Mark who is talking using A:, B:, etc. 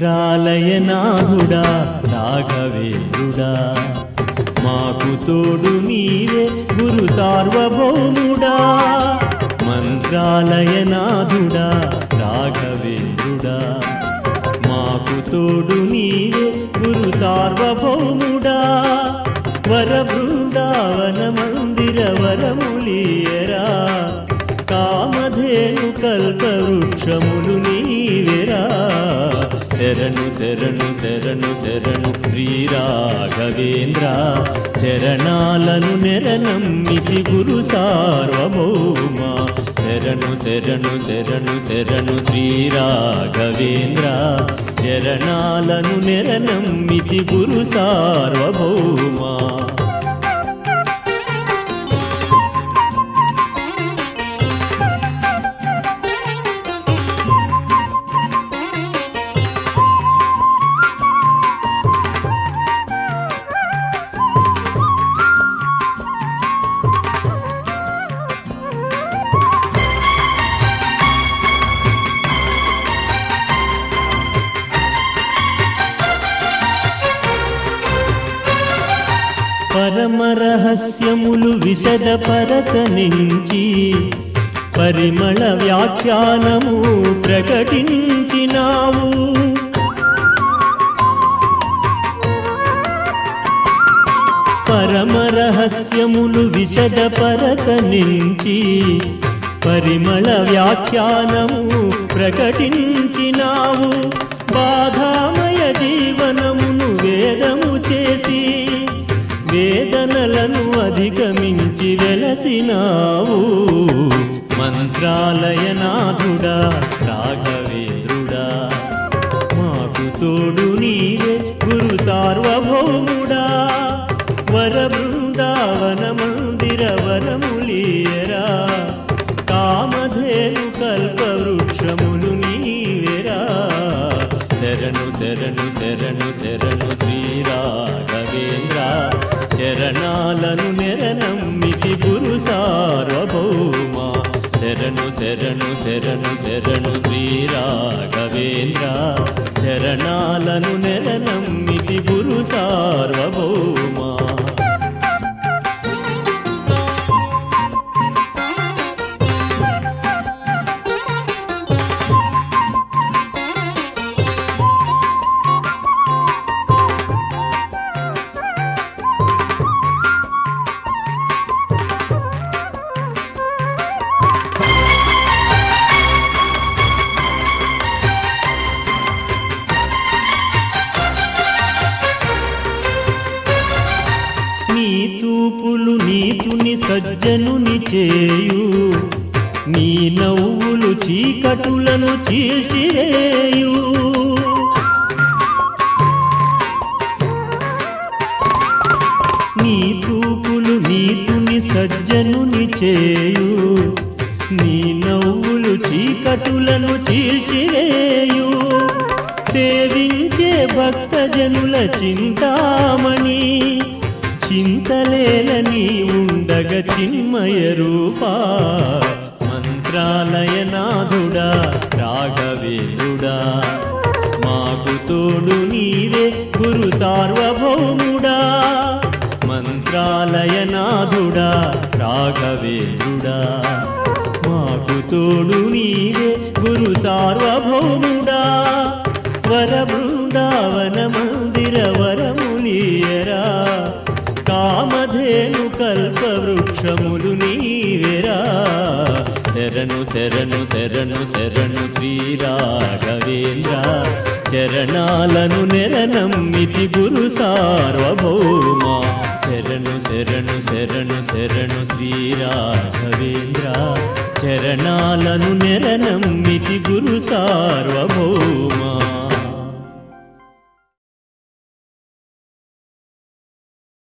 A: మంత్రాలయనాథుడా రాఘవేంద్రుడా మాకు తోడు నీవే గురు సార్వభౌముడా మంత్రాలయనాథుడా రాఘవేంద్రుడా మాకు తోడు నీవే గురు సార్వభౌముడా వర బృందావన మందిర వరములీయరా కామధేను కల్పవృక్షములు నీవెరా శరణు శరణు శరణు శరణు శ్రీరాఘవేంద్ర చరణాలను నెరనమ్మితి గురు సార్వభౌమ శరణు శరణు శరణు శరణు శ్రీరాఘవేంద్ర చరణాలను నెరనమ్మితి గురు సార్వభౌమ పరమ రహస్యములు విశదపరచనించి పరిమళ వ్యాఖ్యానము ప్రకటించినావు పరమ రహస్యములు విశదపరచనించి పరిమళ వ్యాఖ్యానము ప్రకటించినావు బాధామయ జీవనమును వేదము చేసి వేదనలను అధిగమించి వెలసినావు మంత్రాలయనాథుడా రాఘవేంద్రుడా మాకు తోడు నీవే గురు సార్వభౌముడా వర బృందావన మందిర వరములీయరా కామధేను కల్పవృక్షములు నీవెరా శరణు శరణు శరణు శరణు శ్రీరాఘవేంద్ర చరణాలను నెరనమ్మితి గురు సార్వభౌమ శరణు శరణు శరణు శరణు శ్రీరాఘవేంద్ర చరణాలను నెరనమ్మితి గురు సార్వభౌమ నీ చూపులు నీతుని సజ్జనుని చేయు నీ నవ్వులు చీకటులను చీల్చివేయు నీ చూపులు నీతుని సజ్జనుని చేయు నీ నవ్వులు చీకటులను చీల్చివేయు సేవించే భక్తజనుల చింతామణి చింతలేలని ఉండగ చిన్మయ రూపా మంత్రాలయనాథుడా రాఘవేంద్రుడా మాకు తోడు నీవే గురు సార్వభౌముడా మంత్రాలయనాథుడా రాఘవేంద్రుడా మాకు తోడు నీవే గురు సార్వభౌముడా వర బృందావన మందిర వరములీయరా కామధేను కల్పవృక్షములు నీవెరా శరణు శరణు శరణు శరణు శ్రీరాఘవేంద్ర చరణాలను నెరనమ్మితి గురు సార్వభౌమ శరణు శరణు శరణు శరణు శ్రీరాఘవేంద్ర చరణాలను నెరనమ్మితి గురు సార్వభౌమ